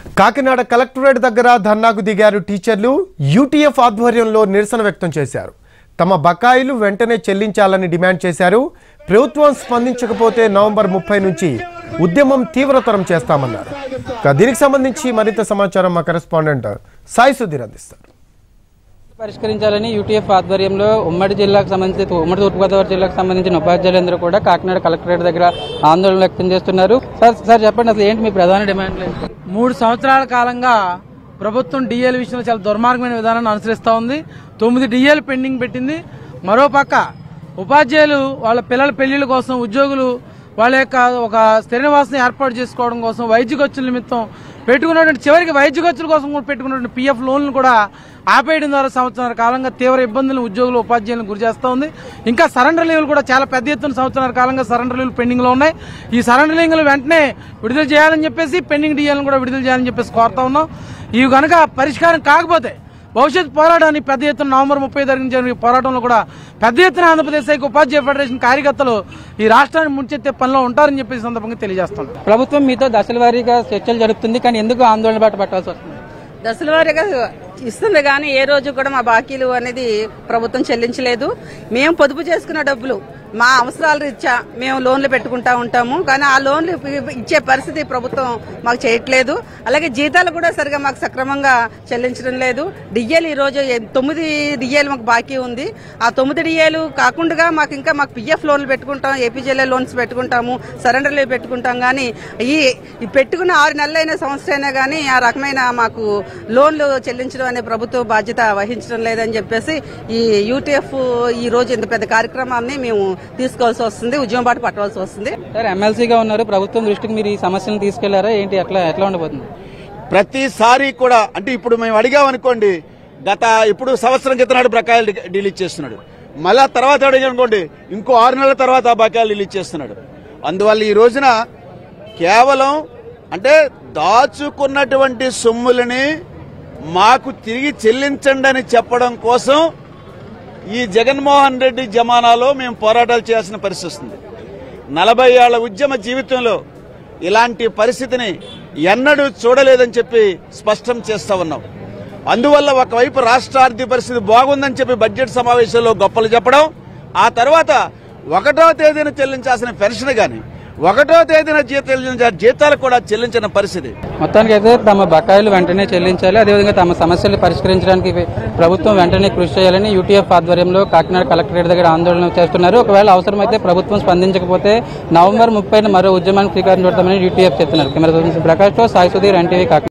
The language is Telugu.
కాకినాడ కలెక్టరేట్ దగ్గర ధర్నాకు దిగారు టీచర్లు యూటీఎఫ్ ఆధ్వర్యంలో నిరసన వ్యక్తం చేశారు తమ బకాయిలు వెంటనే చెల్లించాలని డిమాండ్ చేశారు ప్రభుత్వం స్పందించకపోతే నవంబర్ ముప్పై నుంచి ఉద్యమం తీవ్రతరం చేస్తామన్నారు ఇక దీనికి సంబంధించి మరింత సమాచారం మా కరెస్పాండెంట్ సాయి సుధీర్ అందిస్తారు పరిష్కరించాలని యూటీఎఫ్ ఆధ్వర్యంలో ఉమ్మడి జిల్లాకు సంబంధించి ఉమ్మడి తూర్పుగోదావరి జిల్లాకు సంబంధించిన ఉపాధ్యాయులందరూ కూడా కాకినాడ కలెక్టరేట్ దగ్గర ఆందోళన వ్యక్తం చేస్తున్నారు సార్ సార్ చెప్పండి అసలు ఏంటి మీ ప్రధాన డిమాండ్లు ఏంటి? మూడు సంవత్సరాల కాలంగా ప్రభుత్వం డిఎల్ విషయంలో చాలా దుర్మార్గమైన విధానాన్ని అనుసరిస్తూ ఉంది తొమ్మిది డిఎల్ పెండింగ్ పెట్టింది మరోపక్క ఉపాధ్యాయులు వాళ్ళ పిల్లల పెళ్లిళ్ళ కోసం ఉద్యోగులు వాళ్ళ యొక్క ఒక స్థిర నివాసం ఏర్పాటు చేసుకోవడం కోసం వైద్య ఖర్చుల నిమిత్తం పెట్టుకున్నటువంటి చివరికి వైద్య ఖర్చుల కోసం కూడా పెట్టుకున్నటువంటి పిఎఫ్ లోన్లు కూడా ఆపేయడం ద్వారా సంవత్సరాల కాలంగా తీవ్ర ఇబ్బందులను ఉద్యోగులు ఉపాధ్యాయులను గురి చేస్తూ ఉంది ఇంకా సరెండర్ లీవ్లు కూడా చాలా పెద్ద ఎత్తున సంవత్సరాల కాలంగా సరెండర్ లీవ్లు పెండింగ్ లో ఉన్నాయి ఈ సరెండర్ లీవ్లు వెంటనే విడుదల చేయాలని చెప్పేసి పెండింగ్ డిఎల్ని కూడా విడుదల చేయాలని చెప్పేసి కోరుతా ఉన్నాం ఇవి కనుక పరిష్కారం కాకపోతే భవిష్యత్ పోరాటాన్ని పెద్ద ఎత్తున నవంబర్ ముప్పై తారీఖున జరిగే పోరాటంలో కూడా పెద్ద ఎత్తున ఆంధ్రప్రదేశ్ ఐక్య ఉపాధ్యాయ ఫెడరేషన్ కార్యకర్తలు ఈ రాష్ట్రాన్ని ముంచెత్తే పనిలో ఉంటారని చెప్పి ఈ సందర్భంగా తెలియజేస్తాం ప్రభుత్వం మీతో దశల వారీగా చర్చలు జరుపుతుంది కానీ ఎందుకు ఆందోళన బాట పట్టాల్సి వస్తుంది దశల వారీగా ఇస్తుంది కానీ ఏ రోజు కూడా మా బాకీలు అనేది ప్రభుత్వం చెల్లించలేదు మేము పొదుపు చేసుకున్న డబ్బులు మా అవసరాల రీత్యా మేము లోన్లు పెట్టుకుంటా ఉంటాము కానీ ఆ లోన్లు ఇచ్చే పరిస్థితి ప్రభుత్వం మాకు చేయట్లేదు అలాగే జీతాలు కూడా సరిగా మాకు సక్రమంగా చెల్లించడం లేదు డిఏలు ఈ రోజు ఏ- తొమ్మిది డిఏలు మాకు బాకీ ఉంది ఆ తొమ్మిది డిఏలు కాకుండా మాకు ఇంకా మాకు పిఎఫ్ లోన్లు పెట్టుకుంటాం ఏపీజేఎల్ లోన్స్ పెట్టుకుంటాము సరెండర్ లీవ్ పెట్టుకుంటాం కానీ ఈ ఈ పెట్టుకున్న ఆరు నెలలైన సంవత్సరం అయినా కానీ ఆ రకమైన మాకు లోన్లు చెల్లించడం అనే ప్రభుత్వ బాధ్యత వహించడం లేదని చెప్పేసి ఈ యూటీఎఫ్ ఈ రోజు ఇంత పెద్ద కార్యక్రమాన్ని మేము తీసుకోవాల్సి వస్తుంది ఉద్యమం బాట పట్టవలసి వస్తుంది సార్ ఎమ్మెల్సీగా ఉన్నారు ప్రభుత్వం దృష్టికి మీరు ఈ సమస్యను తీసుకెళ్లారా ఏంటి ఎట్లా ఎట్లా ఉండబోతుంది ప్రతిసారి కూడా అంటే ఇప్పుడు మేము అడిగామనుకోండి గత ఇప్పుడు సంవత్సరం క్రితం నాడు బకాయిలు డి- డిలీట్ చేస్తున్నాడు మళ్ళా తర్వాత అడిగామనుకోండి ఇంకో ఆరు నెలల తర్వాత ఆ బకాయిలు డిలీట్ చేస్తున్నాడు అందువల్ల ఈ రోజున కేవలం అంటే దాచుకున్నటువంటి సొమ్ములని మాకు తిరిగి చెల్లించండి అని చెప్పడం కోసం ఈ జగన్మోహన్ రెడ్డి జమానాలో మేము పోరాటాలు చేయాల్సిన పరిస్థితి వస్తుంది నలభై ఏళ్ల ఉద్యమ జీవితంలో ఇలాంటి పరిస్థితిని ఎన్నడూ చూడలేదని చెప్పి స్పష్టం చేస్తా ఉన్నాం అందువల్ల ఒకవైపు రాష్ట్ర ఆర్థిక పరిస్థితి బాగుందని చెప్పి బడ్జెట్ సమావేశంలో గొప్పలు చెప్పడం ఆ తర్వాత ఒకటో తేదీన చెల్లించాల్సిన పెన్షన్ గాని ఒకటో తేదీన జీత జీతాలు కూడా చెల్లించిన పరిస్థితి మొత్తానికి అయితే తమ బకాయిలు వెంటనే చెల్లించాలి అదేవిధంగా తమ సమస్యలు పరిష్కరించడానికి ప్రభుత్వం వెంటనే కృషి చేయాలని యూటీఎఫ్ ఆధ్వర్యంలో కాకినాడ కలెక్టరేట్ దగ్గర ఆందోళన చేస్తున్నారు ఒకవేళ అవసరమైతే ప్రభుత్వం స్పందించకపోతే నవంబర్ ముప్పై మరో ఉద్యమానికి శ్రీకారం చుడతామని యూటీఎఫ్ చెప్తున్నారు కెమెరా ప్రకాష్ తో సాయి సుధీర్ ఎన్టీవీ కాకినాడ